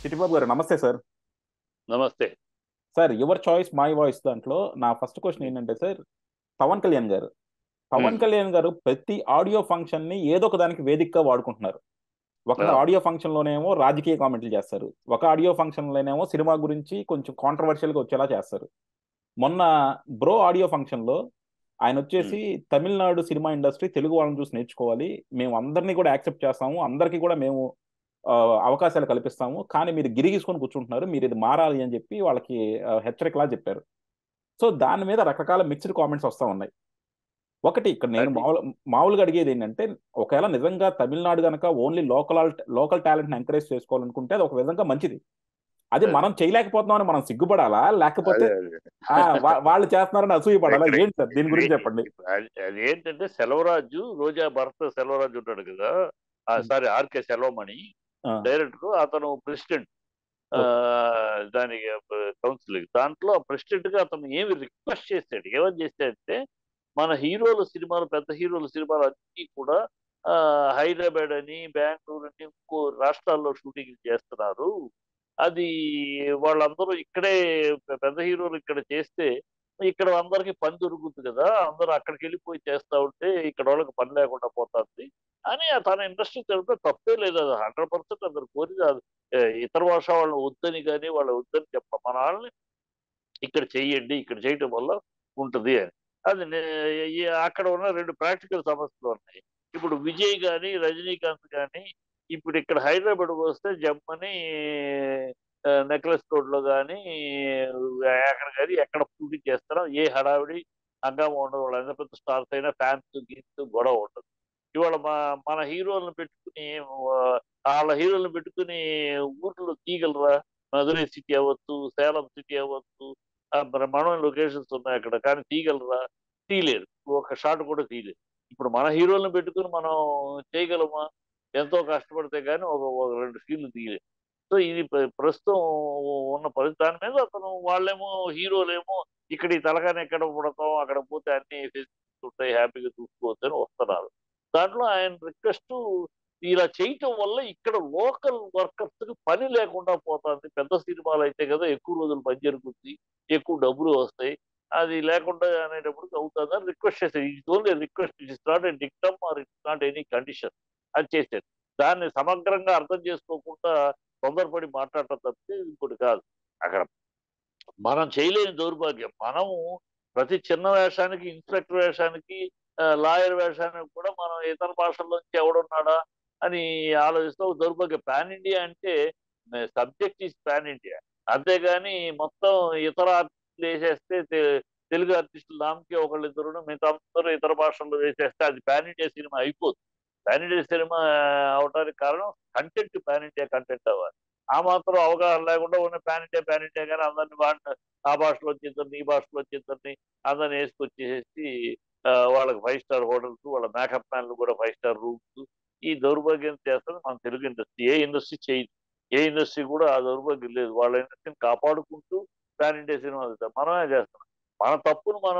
చిట్టిబాబు గారు నమస్తే సార్ నమస్తే sir your choice my voice దాంట్లో నా ఫస్ట్ క్వశ్చన్ ఏంటంటే సార్ పవన్ కళ్యాణ్ గారు పవన్ Hmm. కళ్యాణ్ గారు ప్రతి ఆడియో ఫంక్షన్ ని ఏదో ఒక దానికి వేదికగా వాడుకుంటున్నారు ఒక Yeah. ఆడియో ఫంక్షన్ లోనేమో రాజకీయ కామెంట్లు చేస్తారు ఒక ఆడియో ఫంక్షన్ లోనేమో సినిమా గురించి కొంచెం కాంట్రవర్షియల్ గా వచ్చేలా చేస్తారు మొన్న బ్రో ఆడియో ఫంక్షన్ లో ఆయన వచ్చేసి తమిళనాడు సినిమా ఇండస్ట్రీ తెలుగు వాళ్ళని చూసి నేర్చుకోవాలి మేము అందరినీ కూడా యాక్సెప్ట్ చేస్తాము అందరికీ కూడా మేము ఆ, అవకాశాలు కల్పిస్తాము కానీ మీరు గిరిగీసుకొని కూర్చుంటున్నారు మీరు ఇది మారాలి అని చెప్పి వాళ్ళకి ఆ, హెచ్చరికలా చెప్పారు సో దాని మీద రకరకాల మిక్స్డ్ కామెంట్స్ వస్తా ఉన్నాయి ఒకటి ఇక్కడ నేను అది- మామూలు మామూలుగా అడిగేది ఏంటంటే ఒకవేళ నిజంగా తమిళనాడు కనుక ఓన్లీ లోకల్ లోకల్ టాలెంట్ ని ఎంకరేజ్ చేసుకోవాలనుకుంటే అది ఒక విధంగా మంచిది అది అదే. మనం చేయలేకపోతున్నామని మనం సిగ్గుపడాలా లేకపోతే అదే, అదే. ఆ, వా- వాళ్ళు చేస్తున్నారని అసూయపడాలా ఇక్కడ- ఏంటి సార్ దీని గురించి చెప్పండి అది అది ఏంటంటే సెలవరాజు రోజా భర్త సెలవరాజు ఉంటాడు కదా Hmm. సారీ ఆర్కే సెలవమణి ఆ, డైరెక్టర్ అతను ప్రెసిడెంట్ దానికి కౌన్సిల్ దాంట్లో ప్రెసిడెంట్ గా అతను ఏమి రిక్వెస్ట్ చేశాడు ఏమని చేశాడంటే మన హీరోల సినిమాలు పెద్ద హీరోల సినిమాలు అన్ని కూడా ఆ, హైదరాబాద్ అని బెంగళూరు అని ఇంకో రాష్ట్రాల్లో షూటింగ్ చేస్తున్నారు అది వాళ్ళందరూ ఇక్కడే పె- పెద్ద హీరోలు ఇక్కడ చేస్తే ఇక్కడ అందరికి పని దొరుకుతుంది కదా అందరూ అక్కడికి వెళ్ళిపోయి చేస్తా ఉంటే ఇక్కడ వాళ్ళకి పని లేకుండా పోతుంది అని తన ఇండస్ట్రీ తెలిపితే తప్పే లేదు అది హండ్రెడ్ పర్సెంట్ అందరు కోరిక అది, ఏ, ఇతర భాష వాళ్ళని వద్దని కానీ వాళ్ళ వద్దని చెప్ప మన వాళ్ళని ఇక్కడ చెయ్యండి ఇక్కడ చేయటం వల్ల ఉంటుంది అని అది నే- ఈ అక్కడ ఉన్న రెండు ప్రాక్టికల్ సమస్యలు ఉన్నాయి ఇప్పుడు విజయ్ కానీ రజనీకాంత్ కానీ ఇప్పుడు ఇక్కడ హైదరాబాద్ వస్తే జమ్మని నెక్లెస్ రోడ్ లో కానీ అక్కడ కానీ ఎక్కడ పూర్తి చేస్తారో ఏ హడావిడి హంగామా ఉండదు వాళ్ళు ఎంత పెద్ద స్టార్స్ అయినా ఫ్యాన్స్ గీన్స్ గొడవ ఉండదు ఇవాళ మా మన హీరోలను పెట్టుకుని ఆ, వాళ్ళ హీరోలను పెట్టుకుని ఊర్లో తీయగలరా మధురై సిటీ అవ్వచ్చు సేలం సిటీ అవ్వచ్చు ఆ బ్రహ్మాండమైన లొకేషన్స్ ఉన్నాయి అక్కడ కానీ తీయగలరా తీయలేరు ఒక షాట్ కూడా తీయలేరు ఇప్పుడు మన హీరోలను పెట్టుకుని మనం చేయగలమా ఎంతో కష్టపడితే కానీ ఒక ఒక రెండు సీన్లు తీయలేరు సో ఇది ప్ర- ప్రస్తుతం ఉన్న పరిస్థితి దాని మీద అతను వాళ్ళేమో హీరోలేమో ఇక్కడ ఈ తలకాని ఎక్కడ పుడతాం అక్కడ పోతే అన్ని ఫెసిలిటీస్ ఉంటాయి హ్యాపీగా చూసుకోవచ్చు అని వస్తున్నారు దాంట్లో ఆయన రిక్వెస్ట్ ఇలా చేయటం వల్ల ఇక్కడ లోకల్ వర్కర్స్ కి పని లేకుండా పోతుంది పెద్ద సినిమాలు అయితే కదా ఎక్కువ రోజులు పని జరుగుతుంది ఎక్కువ డబ్బులు వస్తాయి అది లేకుండా అనేటప్పుడు అవుతుందని రిక్వెస్ట్ చేశారు ఇది only request it's not a dictum or it's not any condition అది చేశారు దాన్ని సమగ్రంగా అర్థం చేసుకోకుండా తొందరపడి మాట్లాడటం తప్పితే ఇంకోటి కాదు అక్కడ మనం చేయలేని దౌర్భాగ్యం మనము ప్రతి చిన్న వేషానికి ఇన్స్పెక్టర్ వేషానికి లాయర్ వేషానికి కూడా మనం ఇతర భాషల్లోంచి ఎవడున్నాడా అని ఆలోచిస్తూ ఒక దౌర్భాగ్యం పాన్ ఇండియా అంటే సబ్జెక్ట్ ఈస్ పాన్ ఇండియా అంతేగాని మొత్తం ఇతర ఆర్టిస్టులు వేసేస్తే తె- తెలుగు ఆర్టిస్టులు నామకే ఒకళ్ళిద్దరు మిగతా అందరూ ఇతర భాషల్లో వేసేస్తే అది పాన్ ఇండియా సినిమా అయిపోతుంది పాన్ ఇండియా సినిమా అవడానికి కారణం కంటెంట్ పాన్ ఇండియా కంటెంట్ అవ్వాలి ఆ మాత్రం అవగాహన లేకుండా ఉన్న పాన్ ఇండియా పాన్ ఇండియా కానీ అందరిని వాడిన ఆ భాషలో వచ్చిందని ఈ భాషలో వచ్చిందని అందరిని వేసుకొచ్చేసి ఆ, వాళ్ళకి ఫైవ్ స్టార్ హోటల్స్ వాళ్ళ మేకప్ మ్యాన్లు కూడా ఫైవ్ స్టార్ రూమ్స్ ఈ దౌర్భాగ్యం చేస్తుంది మన తెలుగు ఇండస్ట్రీ ఏ ఇండస్ట్రీ చేయదు ఏ ఇండస్ట్రీ కూడా ఆ దౌర్భాగ్యం లేదు వాళ్ళ ఇండస్ట్రీని కాపాడుకుంటూ పాన్ ఇండియా సినిమాలు తీస్తాం. మనమే చేస్తున్నాం మన తప్పును మనం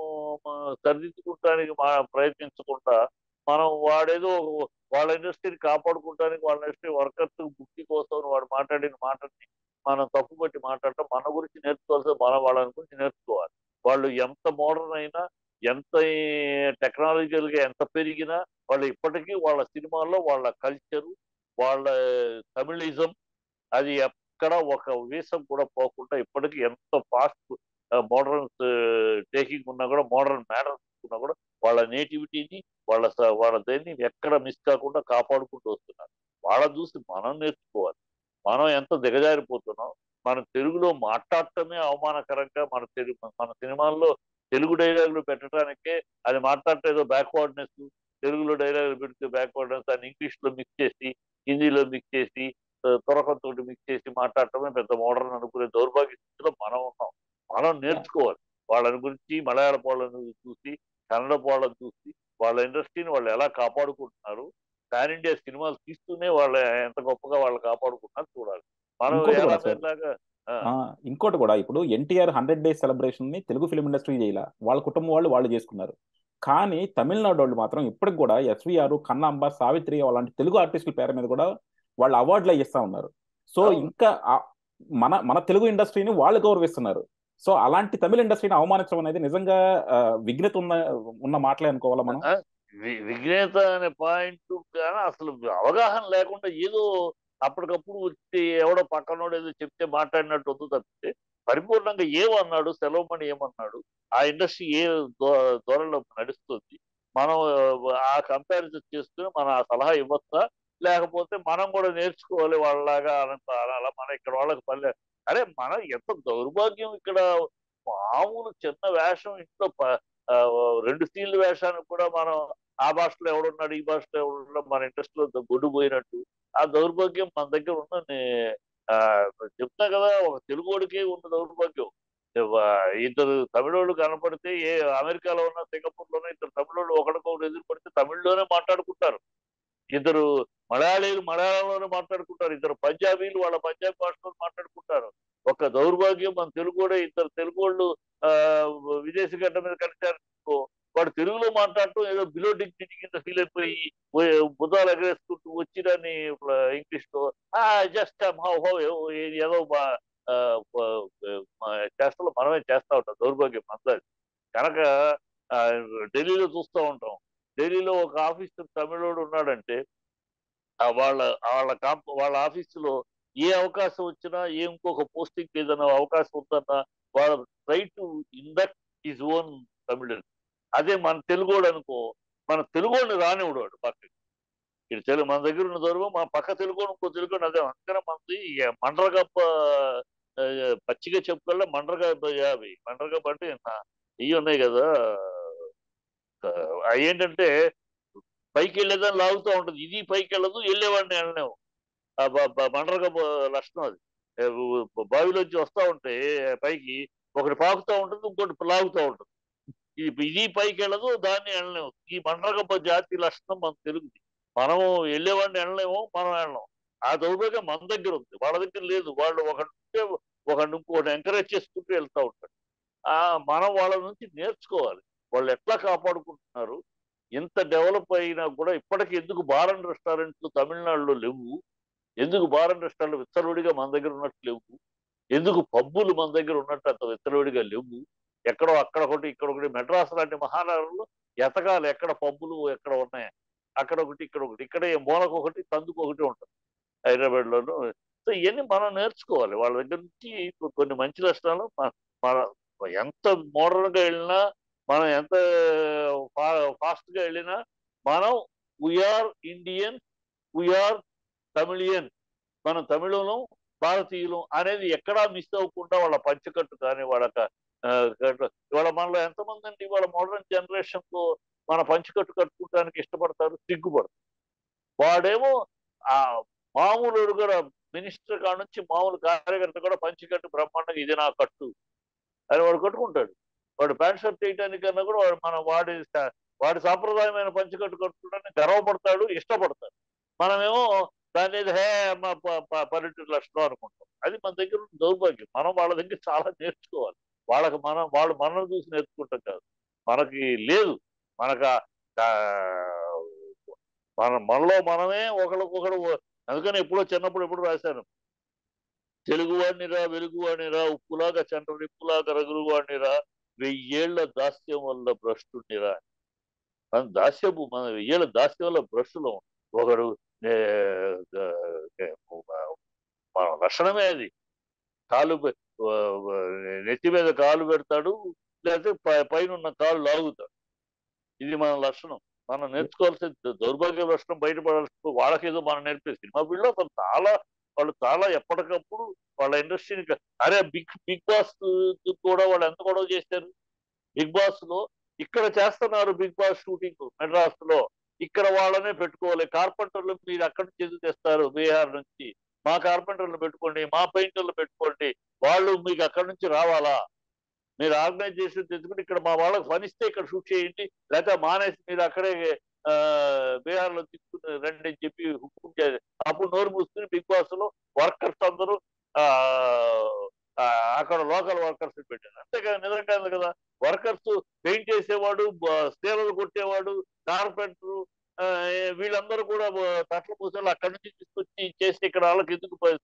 ఆ, సరిదిద్దుకుంటానికి మా ప్రయత్నించకుండా మనం వాడేదో ఒక- వాళ్ళ ఇండస్ట్రీని కాపాడుకుంటానికి వాళ్ళ ఇండస్ట్రీ వర్కర్స్ బుక్కి కోసం వాడు మాట్లాడిన మాటని మనం తప్పు పట్టి మాట్లాడటం మన గురించి నేర్చుకోవాల్సిన మన వాళ్ళ గురించి నేర్చుకోవాలి వాళ్ళు ఎంత మోడర్న్ అయినా ఎంత టెక్నాలజికల్ గా ఎంత పెరిగినా వాళ్ళు ఇప్పటికీ వాళ్ళ సినిమాల్లో వాళ్ళ కల్చరు వాళ్ళ తమిళిజం అది ఎక్కడ ఒక వీసం కూడా పోకుండా ఇప్పటికీ ఎంత ఫాస్ట్ మోడర్న్ టేకింగ్ ఉన్నా కూడా మోడర్న్ మ్యానర్స్ ఉన్నా కూడా వాళ్ళ నేటివిటీని వాళ్ళ స- వాళ్ళ దేన్ని ఎక్కడ మిస్ కాకుండా కాపాడుకుంటూ వస్తున్నారు వాళ్ళ చూసి మనం నేర్చుకోవాలి మనం ఎంత దిగజారిపోతున్నాం మన తెలుగులో మాట్లాడటమే అవమానకరంగా మన తెలుగు మన సినిమాల్లో తెలుగు డైలాగులు పెట్టడానికే అది మాట్లాడటం ఏదో బ్యాక్వర్డ్నెస్ తెలుగులో డైలాగులు పెడితే బ్యాక్వర్డ్నెస్ దాన్ని ఇంగ్లీష్ లో మిక్స్ చేసి హిందీలో మిక్స్ చేసి తొరకంతో మిక్స్ చేసి మాట్లాడటమే పెద్ద మోడర్న్ అనుకునే దౌర్భాగ్య స్థితిలో మనం ఉన్నాం మనం నేర్చుకోవాలి వాళ్ళని గురించి మలయాళ వాళ్ళని చూసి కన్నడ వాళ్ళని చూసి వాళ్ళ ఇండస్ట్రీని వాళ్ళు ఎలా కాపాడుకుంటున్నారు పాన్ ఇండియా సినిమాలు తీస్తూనే వాళ్ళ ఎంత గొప్పగా వాళ్ళు కాపాడుకుంటున్నారు చూడాలి మనం ఇంకోటి కూడా ఎలా సార్. లాగా ఆ, ఇంకోటి కూడా ఇప్పుడు ఎన్టీఆర్ హండ్రెడ్ డేస్ సెలబ్రేషన్ ని తెలుగు ఫిల్మ్ ఇండస్ట్రీ చేయాల వాళ్ళ కుటుంబం వాళ్ళు వాళ్ళు చేసుకున్నారు కానీ తమిళనాడు వాళ్ళు మాత్రం ఇప్పటికి కూడా ఎస్విఆర్ కన్నాంబ సావిత్రి అలాంటి తెలుగు ఆర్టిస్టుల పేరు మీద కూడా వాళ్ళు అవార్డులు ఇస్తా ఉన్నారు సో అవును. ఇంకా ఆ- మన మన తెలుగు ఇండస్ట్రీని వాళ్ళు గౌరవిస్తున్నారు సో అలాంటి తమిళ ఇండస్ట్రీని అవమానించడం అనేది నిజంగా ఆ, విఘ్నత ఉన్న ఉన్న మాటలే అనుకోవాలా మనం ఆ, వి- విఘ్నేత అనే పాయింట్ కానీ అసలు అవగాహన లేకుండా ఏదో అప్పటికప్పుడు వచ్చి ఎవడో పక్కనోడు ఏదో చెప్తే మాట్లాడినట్టు వద్దు తప్పితే పరిపూర్ణంగా ఏమన్నాడు సెలవుమణి ఏమన్నాడు ఆ ఇండస్ట్రీ ఏ ధో- ధోరణిలో నడుస్తుంది మనం ఆ కంపారిజన్ చేసుకుని మనం ఆ సలహా ఇవ్వచ్చా లేకపోతే మనం కూడా నేర్చుకోవాలి వాళ్ళలాగా అనంత అలా మన ఇక్కడ వాళ్ళకి పల్లె అరే మన ఎంత దౌర్భాగ్యం ఇక్కడ మామూలు చిన్న వేషం ఇంట్లో ప- ఆ, రెండు సీన్ల వేషానికి కూడా మనం ఆ భాషలో ఎవడున్నాడు ఈ భాషలో ఎవడున్నాడు మన ఇంట్రెస్ట్ లో గొడ్డు పోయినట్టు ఆ దౌర్భాగ్యం మన దగ్గర ఉన్న నే- ఆ, చెప్తా కదా ఒక తెలుగుడికే ఉన్న దౌర్భాగ్యం ఇవ్వ- ఇద్దరు తమిళోళ్ళు కనపడితే ఏ అమెరికాలో ఉన్న సింగపూర్ లోనే ఇద్దరు తమిళోళ్ళు ఒకరికొకరు ఎదురు పడితే తమిళ్లోనే మాట్లాడుకుంటారు ఇద్దరు మలయాళీలు మలయాళంలోనే మాట్లాడుకుంటారు ఇద్దరు పంజాబీలు వాళ్ళ పంజాబీ భాషలో మాట్లాడుకుంటారు ఒక దౌర్భాగ్యం మన తెలుగు కూడా ఇద్దరు తెలుగు వాళ్ళు ఆ, విదేశీ గడ్డ మీద కలిశారు అనుకో, వాడు తెలుగులో మాట్లాడటం ఏదో బిలో డిగ్నిటీ కింద ఫీల్ అయిపోయి ఓ- బుధాలు ఎగరేసుకుంటూ వచ్చిరని ఇంగ్లీష్ లో జస్ట్ హౌ హౌ ఏదో మా- ఆ, ప- మా చేష్టలు మనమే చేస్తా ఉంటాం దౌర్భాగ్యం అంతా కనుక ఆ, ఢిల్లీలో చూస్తూ ఉంటాం ఢిల్లీలో ఒక ఆఫీసర్ తమిళోడు ఉన్నాడంటే ఆ వాళ్ళ వాళ్ళ కాంప వాళ్ళ ఆఫీసులో ఏ అవకాశం వచ్చినా ఏ ఇంకొక పోస్టింగ్ ఏదైనా అవకాశం ఉందన్నా వాళ్ళ try to induct is own Tamilan అదే మన తెలుగోడు అనుకో మన తెలుగోడిని రానివ్వడు వాడు పక్కకి ఇటు తెలుగు మన దగ్గర ఉన్న దూరం మా పక్క తెలుగోడు ఇంకో తెలుగోడు అదే అందుకనే మనది ఈ మండ్రగప్ప ఆ, పచ్చిగా చెప్పుకోలే మండ్రగప్ప యాభై మండ్రగప్ప అంటే నా- ఇవి ఉన్నాయి కదా ఆ, అవి ఏంటంటే పైకి వెళ్ళేదాన్ని లాగుతూ ఉంటుంది ఇది పైకి వెళ్ళదు వెళ్ళేవాడిని వెళ్ళలేము ఆ బ- బ- మండరగ లక్షణం అది ఏ బ- బావిలోంచి వస్తా ఉంటే పైకి ఒకటి పాకుతూ ఉంటుంది ఇంకోటి లాగుతూ ఉంటుంది ఇది ఇది పైకి వెళ్ళదు దాన్ని వెళ్ళలేము ఈ మండరగ జాతి లక్షణం మన తెలుగుది మనం వెళ్ళేవాడిని వెళ్ళలేము మనం వెళ్ళలేము ఆ దౌర్భాగ్యం మన దగ్గర ఉంది వాళ్ళ దగ్గర లేదు వాళ్ళు ఒకటి ఉంటే ఒకటి ఇంకోటి ఎంకరేజ్ చేసుకుంటూ వెళ్తూ ఉంటారు ఆ మనం వాళ్ళ నుంచి నేర్చుకోవాలి వాళ్ళు ఎట్లా కాపాడుకుంటున్నారు ఎంత డెవలప్ అయినా కూడా ఇప్పటికి ఎందుకు బార్ అండ్ రెస్టారెంట్లు తమిళనాడులో లేవు ఎందుకు బార్ అండ్ రెస్టారెంట్లు విచ్చలవిడిగా మన దగ్గర ఉన్నట్టు లేవు ఎందుకు పబ్బులు మన దగ్గర ఉన్నట్టు అంత విచ్చలవిడిగా లేవు ఎక్కడో అక్కడ ఒకటి ఇక్కడ ఒకటి మెడ్రాస్ లాంటి మహానగరంలో ఎతకాలి ఎక్కడ పబ్బులు ఎక్కడ ఉన్నాయి అక్కడ ఒకటి ఇక్కడ ఒకటి ఇక్కడ ఏ మూలకు ఒకటి తందుకు ఒకటి ఉంటుంది హైదరాబాద్ లోను సో ఇవన్నీ మనం నేర్చుకోవాలి వాళ్ళ దగ్గర నుంచి కొన్ని మంచి లక్షణాలు మన- మన ఎంత మోడర్న్ గా వెళ్ళినా మనం ఎంత ఫాస్ట్ గా వెళ్ళినా మనం వీఆర్ ఇండియన్ వీఆర్ తమిళియన్ మనం తమిళంలో భారతీయులం అనేది ఎక్కడా మిస్ అవ్వకుండా వాళ్ళ పంచకట్టు కానీ వాళ్ళ క- ఆ, కట్టు- ఇవాళ మనలో ఎంతమంది అండి ఇవాళ మోడర్న్ జనరేషన్ లో మన పంచకట్టు కట్టుకోవడానికి ఇష్టపడతారు సిగ్గుపడతారు వాడేమో ఆ మామూలు కూడా మినిస్టర్ కాడ నుంచి మామూలు కార్యకర్త కూడా పంచకట్టు బ్రహ్మాండంగా ఇది నా కట్టు అని వాడు కట్టుకుంటాడు వాడు ప్యాంట్ షర్ట్ వేయడానికన్నా కూడా వాడు మన వాడి సా- వాడి సాంప్రదాయమైన పంచకట్టు కట్టుకోవడానికి గర్వపడతాడు ఇష్టపడతాడు మనమేమో దాని మీద హే మా ప- ప- పల్లెటూరు లక్షణం అనుకుంటాం అది మన దగ్గర ఉన్న దౌర్భాగ్యం మనం వాళ్ళ దగ్గర చాలా నేర్చుకోవాలి వాళ్ళకి మనం వాళ్ళు మనం చూసి నేర్చుకుంటాం కాదు మనకి లేదు మనకు ఆ- ఆ, మన మనలో మనమే ఒకరికొకరు అందుకని ఎప్పుడో చిన్నప్పుడు ఎప్పుడు రాశాను తెలుగువాడినిరా వెలుగువాడినిరా ఉప్పులాగా చెంట నిప్పులాగా రగులువాడినిరా వెయ్యేళ్ల దాస్యం వల్ల భ్రష్టునిరా మన దాస్యపు మన వెయ్యేళ్ల దాస్యం వల్ల భ్రష్టులం ఒకడు ఏ, ఏ, ఏ, మన లక్షణమే అది కాలు పె- ఆ, ఆ, నెత్తి మీద కాలు పెడతాడు లేకపోతే పై- పైన ఉన్న కాలు లాగుతాడు ఇది మన లక్షణం మనం నేర్చుకోవాల్సిన ద- దౌర్భాగ్య లక్షణం బయటపడాల్సిన వాళ్ళకేదో మనం నేర్పే సినిమా ఫీల్డ్ లో అసలు చాలా వాళ్ళు చాలా ఎప్పటికప్పుడు వాళ్ళ ఇండస్ట్రీని క- అరే బిగ్ బిగ్ బాస్ కూడా వాళ్ళు ఎంత గొడవ చేశారు బిగ్ బాస్ లో ఇక్కడ చేస్తున్నారు బిగ్ బాస్ షూటింగ్ మెడ్రాస్ లో ఇక్కడ వాళ్ళనే పెట్టుకోవాలి కార్పెంటర్లు మీరు అక్కడి నుంచి ఎందుకు తెస్తారు బీహార్ నుంచి మా కార్పెంటర్లు పెట్టుకోండి మా పెయింటర్లు పెట్టుకోండి వాళ్ళు మీకు అక్కడి నుంచి రావాలా మీరు ఆర్గనైజేషన్ తెచ్చుకుని ఇక్కడ మా వాళ్ళకి పనిస్తే ఇక్కడ షూట్ చేయండి లేకపోతే మానేసి మీరు అక్కడే ఆ, బీహార్ లో తీసుకుని రండి అని చెప్పి హుకుం చేయాలి అప్పుడు నోరు మూసుకుని బిగ్ బాస్ లో వర్కర్స్ అందరూ ఆ ఆ, అక్కడ లోకల్ వర్కర్స్ పెట్టారు అంతేగా నిజంగా ఉంది కదా వర్కర్స్ పెయింట్ చేసేవాడు స్టీలర్లు కొట్టేవాడు కార్పెంటర్ వీళ్ళందరూ కూడా బ- తట్ల పూసలు అక్కడి నుంచి తీసుకొచ్చి చేసి ఇక్కడ వాళ్ళకి ఎందుకు ప-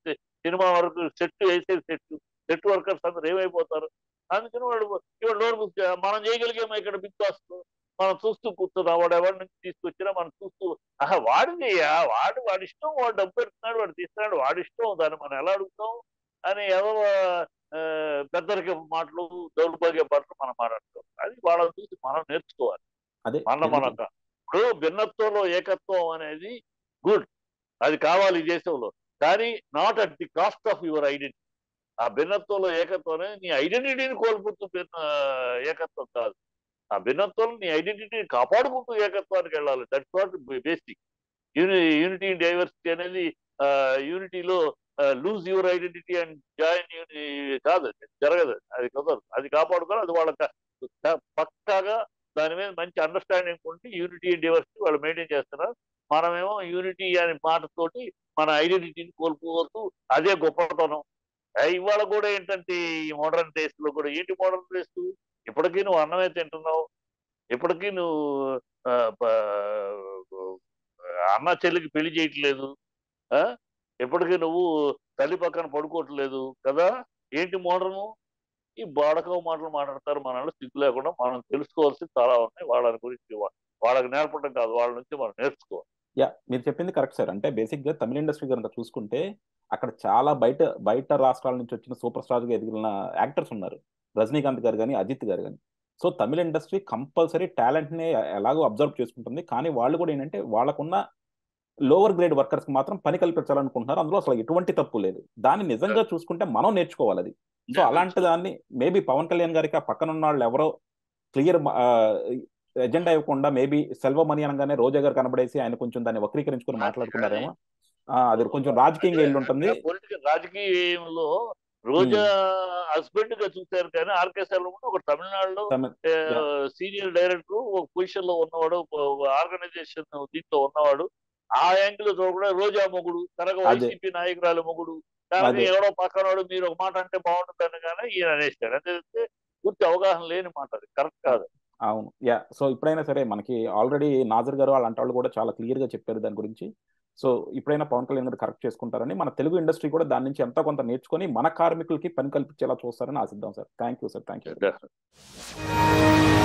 సినిమా వరకు సెట్ వేసేది సెట్ సెట్ వర్కర్స్ అందరూ ఏమైపోతారు అందుకని వాడు ఇవాడు నోరు మూసుకు మనం చేయగలిగామా ఇక్కడ బిగ్ బాస్ మనం చూస్తూ కూర్చున్నాం వాడు ఎవరి నుంచి తీసుకొచ్చినా మనం చూస్తూ ఆహా వాడిదయ్యా వాడు వాడి ఇష్టం వాడు డబ్బు పెడుతున్నాడు వాడు తీస్తున్నాడు వాడి ఇష్టం దాన్ని మనం ఎలా అడుగుతాం అని ఎవరు ఆ, పెద్దరిక మాటలు దౌర్భాగ్య మాటలు మనం మాట్లాడుతాం అది వాళ్ళని చూసి మనం నేర్చుకోవాలి అదే మన మనక ఇప్పుడు భిన్నత్వంలో ఏకత్వం అనేది గుడ్ అది కావాలి ఈ దేశంలో కానీ not at the cost of your identity ఆ భిన్నత్వంలో ఏకత్వం అనేది నీ ఐడెంటిటీని కోల్పోతూ భిన్న ఏకత్వం కాదు ఆ భిన్నత్వం నీ ఐడెంటిటీని కాపాడుకుంటూ ఏకత్వానికి వెళ్ళాలి that's what basic uni unity in diversity అనేది యూనిటీలో lose your identity and join uni కాదు అది జరగదు అది కుదరదు అది కాపాడుకోవాలి అది వాళ్ళకి పక్కాగా దాని మీద మంచి అండర్స్టాండింగ్ ఉండి యూనిటీ అండ్ డైవర్సిటీ వాళ్ళు మెయింటైన్ చేస్తున్నారు మనమేమో యూనిటీ అనే మాటతోటి మన ఐడెంటిటీని కోల్పోవద్దు అదే గొప్పతనం ఆ, ఇవాళ కూడా ఏంటంటే ఈ మోడర్న్ డేస్ లో కూడా ఏంటి మోడర్న్ డేస్ ఇప్పటికీ నువ్వు అన్నమే తింటున్నావు ఇప్పటికీ నువ్వు ఆ, ప- అన్న చెల్లికి పెళ్లి చేయట్లేదు ఆ? ఇప్పటికీ నువ్వు తల్లి పక్కన పడుకోవట్లేదు కదా ఏంటి మోడర్ను ఈ బాడకం మాటలు మాట్లాడతారు మనలో సిగ్గు లేకుండా మనం తెలుసుకోవాల్సింది చాలా ఉన్నాయి వాళ్ళ గురించి వా- వాళ్ళకి నేర్పడం కాదు వాళ్ళ నుంచి మనం నేర్చుకోవాలి యా మీరు చెప్పింది కరెక్ట్ సార్ అంటే బేసిక్ గా తమిళ ఇండస్ట్రీ కనుక చూసుకుంటే అక్కడ చాలా బయట బయట రాష్ట్రాల నుంచి వచ్చిన సూపర్ స్టార్ గా ఎదిగిన యాక్టర్స్ ఉన్నారు రజనీకాంత్ గారు కానీ అజిత్ గారు కానీ so Tamil industry compulsory talent ని ఎలాగో అబ్జర్వ్ చేసుకుంటుంది కానీ వాళ్ళు కూడా ఏంటంటే వాళ్ళకున్న లోవర్ గ్రేడ్ వర్కర్స్ కి మాత్రం పని కల్పించాలనుకుంటున్నారు అందులో అసలు ఎటువంటి తప్పు లేదు దాన్ని నిజంగా చూసుకుంటే మనం నేర్చుకోవాలి అది సో అలాంటి దాన్ని మేబీ పవన్ కళ్యాణ్ గారికి ఆ పక్కన ఉన్న వాళ్ళు ఎవరో క్లియర్ ఎజెండా ఇవ్వకుండా మేబీ సెల్వమణి అనగానే రోజా గారు కనబడేసి ఆయన కొంచెం దాన్ని వక్రీకరించుకుని మాట్లాడుకున్నారేమో ఆ, అది కొంచెం రాజకీయంగా వెళ్ళి ఉంటుంది పొలిటికల్ రాజకీయంలో రోజా హస్బెండ్ గా చూశారు కానీ ఆర్కే సెల్వం ఒక తమిళనాడులో తమిళ- సీనియర్ డైరెక్టర్ ఒక పొజిషన్ లో ఉన్నవాడు ఆర్గనైజేషన్ దీంట్లో ఉన్నవాడు ఆ యాంగిల్ చూడకుండా రోజా మొగుడు కనుక అదే. వైసీపీ నాయకురాలు మొగుడు కనుక అదే. ఎవడో పక్కనవాడు మీరు ఒక మాట అంటే బాగుంటుంది కానీ ఈయన అనేస్తాడు అంటే పూర్తి అవగాహన లేని మాట అది కరెక్ట్ కాదు అవును యా సో ఇప్పుడైనా సరే మనకి ఆల్రెడీ నాజర్ గారు అలాంటి వాళ్ళు కూడా చాలా క్లియర్ గా చెప్పారు దాని గురించి సో ఇప్పుడైనా పవన్ కళ్యాణ్ గారు కరెక్ట్ చేసుకుంటారని మన తెలుగు ఇండస్ట్రీ కూడా దాని నుంచి ఎంతో కొంత నేర్చుకొని మన కార్మికులకి పని కల్పించేలా చూస్తారని ఆశిద్దాం sir thank you sir thank you